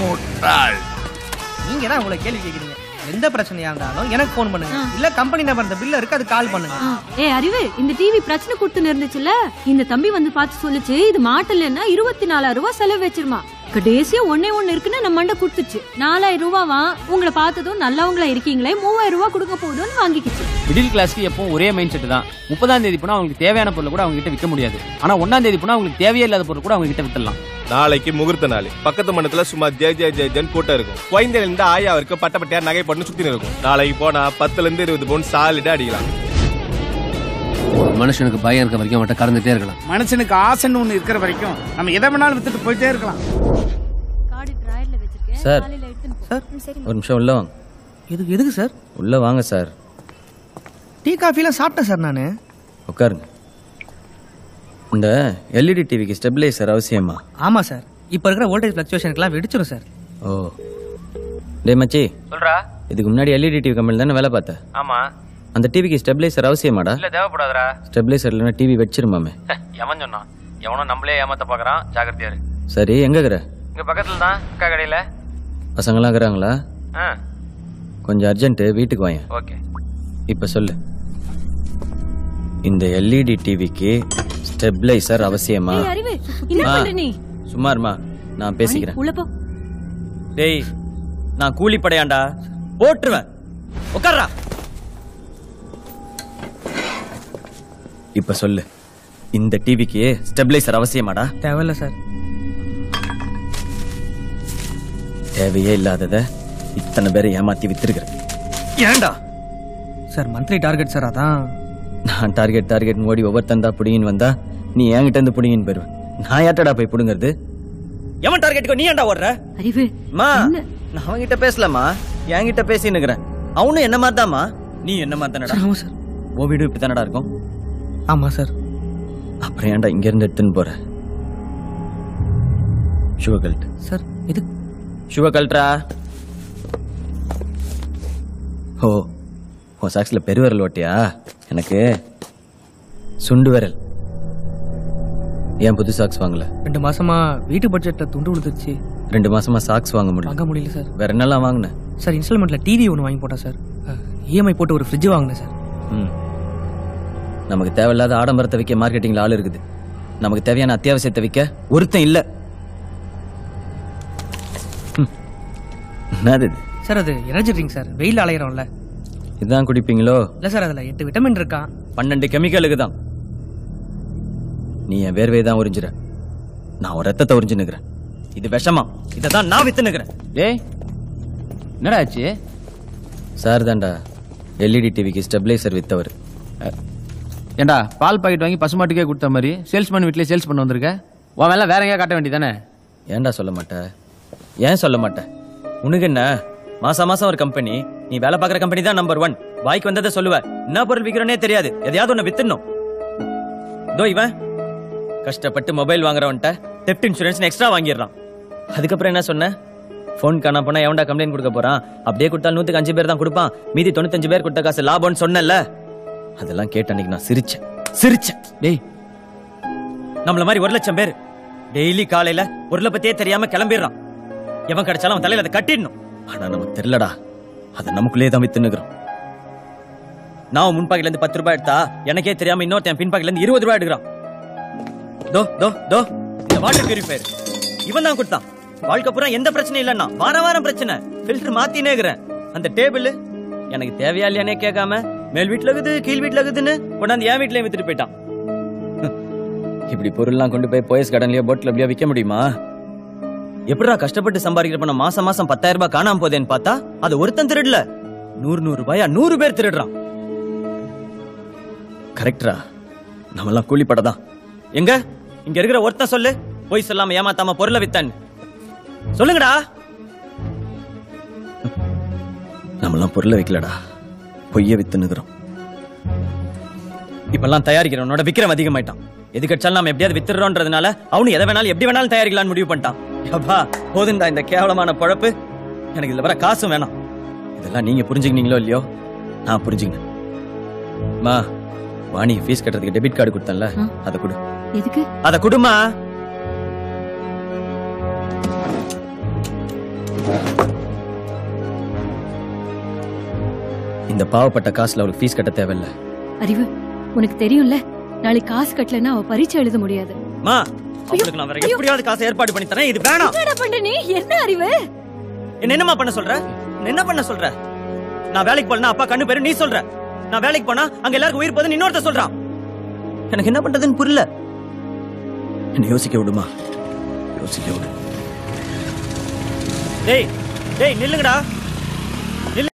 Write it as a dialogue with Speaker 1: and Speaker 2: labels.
Speaker 1: முட்டாள்
Speaker 2: நீங்க தான் உங்களை கேள்வி கேக்குறீங்க எந்த பிரச்சனையா இருந்தாலும் எனக்கு ஃபோன் பண்ணுங்க இல்ல கம்பெனி நம்பர் இந்த பில்ல இருக்கு அது கால் பண்ணுங்க
Speaker 3: ஏ அறிவு இந்த டிவி பிரச்சனை கொடுத்துன்னு இருந்துச்சுல்ல இந்த தம்பி வந்து பார்த்து சொல்லுச்சு இது மாட்டலன்னா இருபத்தி நாலாயிரம் ரூபாய் செலவு வச்சிருமா கடைசியா ஒன்னே ஒண்ணு இருக்குன்னு நம்ம மண்டை கொடுத்துச்சு நாலாயிரம் ரூபாவா உங்களை பார்த்ததும் நல்லவங்களா இருக்கீங்களே மூவாயிரம் ரூபாய் கொடுக்க போகுதுன்னு வாங்கிக்கிச்சு
Speaker 4: மிடில் கிளாஸ்க்கு எப்பவும் ஒரே மைண்ட் செட் தான் முப்பதாம் தேதி போனா அவங்களுக்கு தேவையான பொருள் கூட அவங்க கிட்ட விற்க முடியாது ஆனா ஒன்னாம் தேதி போனா அவங்களுக்கு தேவையே இல்லாத பொருள் கூட அவங்க கிட்ட வித்துடலாம்
Speaker 5: நாளைக்கு முகூர்த்த நாள் பக்கத்து மண்டலத்துல சும்மா ஜே ஜே ஜே ஜென் கூட்டம் இருக்கும் குழந்தைல இருந்து ஆயா வரைக்கும் பட்ட பட்டையா நகை போட்டு சுத்தி இருக்கும் நாளைக்கு போனா பத்துல இருந்து இருபது பவுன் சாலிடா அடிக்கலாம்
Speaker 6: ஒரு மனுஷனுக்கு பயம் இருக்க வரைக்கும் அவன்கிட்ட கறந்துட்டே இருக்கலாம்
Speaker 7: மனுஷனுக்கு ஆசைன்னு ஒண்ணு இருக்கிற வரைக்கும் நம்ம எதை வேணாலும் வித்துட்டு போயிட்டே இருக்கலாம்
Speaker 3: கார்டு டிராயர்ல வச்சிருக்கேன்
Speaker 8: சார்.
Speaker 3: காலையில எடுத்துன்னு போ.
Speaker 2: சார்
Speaker 3: ம், சரி
Speaker 8: ஒரு நிமிஷம் உள்ள வாங்க
Speaker 2: எதுக்கு எதுக்கு சார்
Speaker 8: உள்ள வாங்க சார்
Speaker 2: டீ காஃபிலாம் சாப்பிட்டேன் சார் நானு
Speaker 8: உட்காருங்க இந்த எல்இடி டிவிக்கு ஸ்டெபிளைசர் அவசியமா
Speaker 2: ஆமா சார் இப்ப இருக்கிற வோல்டேஜ் பிளக்சுவேஷனுக்குலாம் வெடிச்சிரும் சார்
Speaker 8: ஓ டேய் மச்சி
Speaker 4: சொல்றா
Speaker 8: இதுக்கு முன்னாடி எல்இடி டிவி கம்பெனில தானே வேலை பார்த்த
Speaker 4: ஆமா
Speaker 8: அந்த டிவிக்கு ஸ்டெபிளைசர் அவசியமாடா
Speaker 4: இல்ல தேவைப்படாதரா
Speaker 8: ஸ்டெபிளைசர் இல்லைன்னா டிவி வச்சிருமாமே
Speaker 4: எவன் சொன்னான் எவனோ நம்மளே ஏமாத்த பாக்குறான் ஜாகிரதையா இரு
Speaker 8: சரி எங்க இருக்கிற
Speaker 4: இங்க பக்கத்துல தான் அக்கா கடையில
Speaker 8: பசங்களாம் இருக்கிறாங்களா
Speaker 4: ஆ
Speaker 8: கொஞ்சம் அர்ஜென்ட் வீட்டுக்கு வாங்க
Speaker 4: ஓகே
Speaker 8: இப்ப சொல்லு இந்த எல்இடி டிவிக்கு ஸ்டெபிளைசர் அவசியமா
Speaker 3: ஏய், அறிவு என்ன
Speaker 8: ஆ.
Speaker 3: பண்ற நீ
Speaker 8: சும்மா இருமா நான் பேசிக்கிறேன்
Speaker 3: உள்ள போ
Speaker 8: டேய் நான் கூலி படையாண்டா போட்டுருவேன் உட்கார்றா இப்ப சொல்லு இந்த டிவிக்கு ஸ்டெபிளைசர் அவசியமாடா
Speaker 2: தேவையில்ல சார்
Speaker 8: தேவையே இல்லாதத இத்தனை பேரை ஏமாத்தி வித்திருக்கிற ஏன்டா
Speaker 2: சார் மந்த்லி டார்கெட் சார் அதான்
Speaker 8: நான் டார்கெட் டார்கெட் ஓடி ஒவ்வொருத்தந்தா புடிங்கின்னு வந்தா நீ என்கிட்ட இருந்து புடிங்கின்னு போயிருவ நான் யார்ட்டடா போய் புடுங்கிறது எவன் டார்கெட்டுக்கு நீ ஏன்டா ஓடுற
Speaker 3: அறிவு
Speaker 8: மா
Speaker 3: என்ன?
Speaker 8: நான் அவன்கிட்ட பேசலாமா என்கிட்ட பேசின்னு இருக்கிறேன் அவனும் என்ன மாதிரி தான்மா நீ என்ன மாதிரி தானடா
Speaker 2: ஆமா சார்
Speaker 8: உன் வீடு இப்படி தானடா இருக்கும்
Speaker 2: ஆமா சார்
Speaker 8: அப்புறம் ஏன்டா இங்க இருந்து எடுத்துன்னு போற ஷுவ கல்ட்
Speaker 2: சார் இது
Speaker 8: ஷுவ கல்ட்ரா ஓ உன் சாக்ஸ்ல பெருவிரல் ஓட்டியா எனக்கு சுண்டு விரல் ஏன் புது சாக்ஸ் வாங்கல
Speaker 2: ரெண்டு மாசமா வீட்டு பட்ஜெட்ல துண்டு விழுந்துருச்சு
Speaker 8: ரெண்டு மாசமா சாக்ஸ் வாங்க முடியல
Speaker 2: வாங்க முடியல சார்
Speaker 8: வேற என்னெல்லாம் வாங்கினேன்
Speaker 2: சார் இன்ஸ்டால்மெண்ட்ல டிவி ஒன்று வாங்கி போட்டேன் சார் இஎம்ஐ போட்டு ஒரு ஃப்ரிட்ஜ் வாங்கினேன் சார்
Speaker 8: ம். நமக்கு தேவையில்லாத ஆடம்பரத்தை விற்க மார்க்கெட்டிங்ல ஆள் இருக்குது நமக்கு தேவையான அத்தியாவசியத்தை விற்க ஒருத்தன் இல்ல ம். என்னது இது
Speaker 2: சார் அது எனர்ஜி ட்ரிங்க் சார் வெயில் அலையிறோம்ல
Speaker 8: இதான் குடிப்பீங்களோ
Speaker 2: இல்ல சார் அதுல எட்டு விட்டமின் இருக்கான்
Speaker 8: பன்னெண்டு கெமிக்கலுக்கு தான் நீ என் வேர்வை தான் உறிஞ்சுற நான் ஒரு ரத்தத்தை உறிஞ்சு நிக்கிறேன் இது விஷமா இதை தான் நான் வித்து நிக்கிறேன்
Speaker 4: டேய் என்னடா ஆச்சு
Speaker 8: சார் தான்டா எல்இடி டிவிக்கு ஸ்டெபிளைசர் வித்தவர்
Speaker 4: ஏண்டா பால் பாக்கெட் வாங்கி பசுமாட்டுக்கே கொடுத்த மாதிரி சேல்ஸ்மேன் வீட்லயே சேல்ஸ் பண்ண வந்திருக்க உன் வேலை வேற எங்கேயா காட்ட வேண்டியதானே
Speaker 8: ஏன்டா சொல்ல மாட்ட ஏன் சொல்ல மாட்டேன் உனக்கு என்ன மாசம் மாசம் ஒரு கம்பெனி நீ வேலை பார்க்குற கம்பெனி தான் நம்பர் ஒன் வாய்க்கு வந்ததை சொல்லுவ என்ன பொருள் விற்கிறோனே தெரியாது எதையாவது ஒன்று வித்துடணும் இதோ இவன் கஷ்டப்பட்டு மொபைல் வாங்குறவன்ட்ட டெப்ட் இன்சூரன்ஸ் எக்ஸ்ட்ரா வாங்கிடுறான் அதுக்கப்புறம் என்ன சொன்ன ஃபோன் காணா போனா எவன்டா கம்ப்ளைண்ட் கொடுக்க போறான் அப்படியே கொடுத்தா நூத்துக்கு அஞ்சு பேர் தான் கொடுப்பான் மீதி தொண்ணூத்தஞ்சு பேர் கொடுத்த காசு லாபம்னு சொன்னேன்ல அதெல்லாம் கேட்டு அன்னைக்கு நான் சிரிச்சேன் சிரிச்சேன்
Speaker 4: டேய்
Speaker 8: நம்மள மாதிரி ஒரு லட்சம் பேர் டெய்லி காலையில பொருளை பத்தியே தெரியாம கிளம்பிடுறான் எவன் கிடைச்சாலும் அவன் தலையில அதை கட்டிடணும் ஆனா நமக்கு தெரியலடா அதை நமக்குள்ளே தான் வித்து நிக்கிறோம் நான் முன் பாக்கெட்ல இருந்து பத்து ரூபாய் எடுத்தா எனக்கே தெரியாம இன்னொருத்தன் பின் பாக்கெட்ல இருந்து இருபது ரூபாய் எடுக்கிறான் தோ தோ தோ இந்த வாட்டர் பியூரிஃபையர் இவன் தான் கொடுத்தான் வாழ்க்கை பூரா எந்த பிரச்சனையும் இல்லைன்னா வார வாரம் பிரச்சனை ஃபில்டர் மாத்தினே இருக்கிறேன் அந்த டேபிள் எனக்கு தேவையா இல்லையானே கேட்காம மேல் வீட்டுல இருக்குது கீழ் வீட்டுல இருக்குதுன்னு கொண்டாந்து என் வீட்லயே வித்துட்டு போயிட்டான் இப்படி பொருள்லாம் கொண்டு போய் போயஸ் கடன்லயோ போட்ல எப்படியோ விற்க முடியுமா எப்படிடா கஷ்டப்பட்டு சம்பாதிக்கிற பணம் மாசம் மாசம் பத்தாயிரம் ரூபாய் காணாம போதேன்னு பார்த்தா அது ஒருத்தன் திருடல நூறு நூறு ரூபாயா நூறு பேர் திருடுறான் கரெக்டரா நம்மெல்லாம் கூலிப்பட தான் எங்க இங்க இருக்கிற ஒருத்தன் சொல்லு போய் சொல்லாம ஏமாத்தாம பொருளை வித்தன் சொல்லுங்கடா நம்மெல்லாம் பொருளை விக்கலடா பொய்ய வித்து நிக்கிறோம் இப்பெல்லாம் தயாரிக்கிறவனோட விக்ரம் அதிகமாயிட்டான் எது கிடைச்சாலும் நாம எப்படியாவது வித்துறோன்றதுனால அவனு எதை வேணாலும் எப்படி வேணாலும் தயாரிக்கலாம்னு முடிவு பண்ணிட்டான் அப்பா போதுண்டா இந்த கேவலமான பொழப்பு எனக்கு இதுல வர காசும் வேணாம் இதெல்லாம் நீங்க புரிஞ்சுக்கினீங்களோ இல்லையோ நான் புரிஞ்சுக்கினேன் மா வாணி ஃபீஸ் கட்டுறதுக்கு டெபிட் கார்டு கொடுத்தேன்ல அதை கொடு
Speaker 3: எதுக்கு
Speaker 8: அதை கொடுமா இந்த பாவப்பட்ட காசுல அவளுக்கு ஃபீஸ் கட்ட தேவையில்ல
Speaker 3: அறிவு உனக்கு தெரியும்ல நாளைக்கு காசு கட்டலன்னா அவ பரீட்சை எழுத முடியாது
Speaker 8: மா அவளுக்கு நான் வேற எப்படியாவது காசை ஏற்பாடு பண்ணி தரேன் இது வேணாம்
Speaker 3: என்னடா பண்ண நீ என்ன அறிவு
Speaker 8: என்ன என்னமா பண்ண சொல்ற என்ன என்ன பண்ண சொல்ற நான் வேலைக்கு போனா அப்பா கண்ணு பேரு நீ சொல்ற நான் வேலைக்கு போனா அங்க எல்லாருக்கும் உயிர் போதுன்னு இன்னொருத்த சொல்றான் எனக்கு என்ன பண்றதுன்னு புரியல என்ன யோசிக்க விடுமா யோசிக்க விடு டேய் டேய் நில்லுங்கடா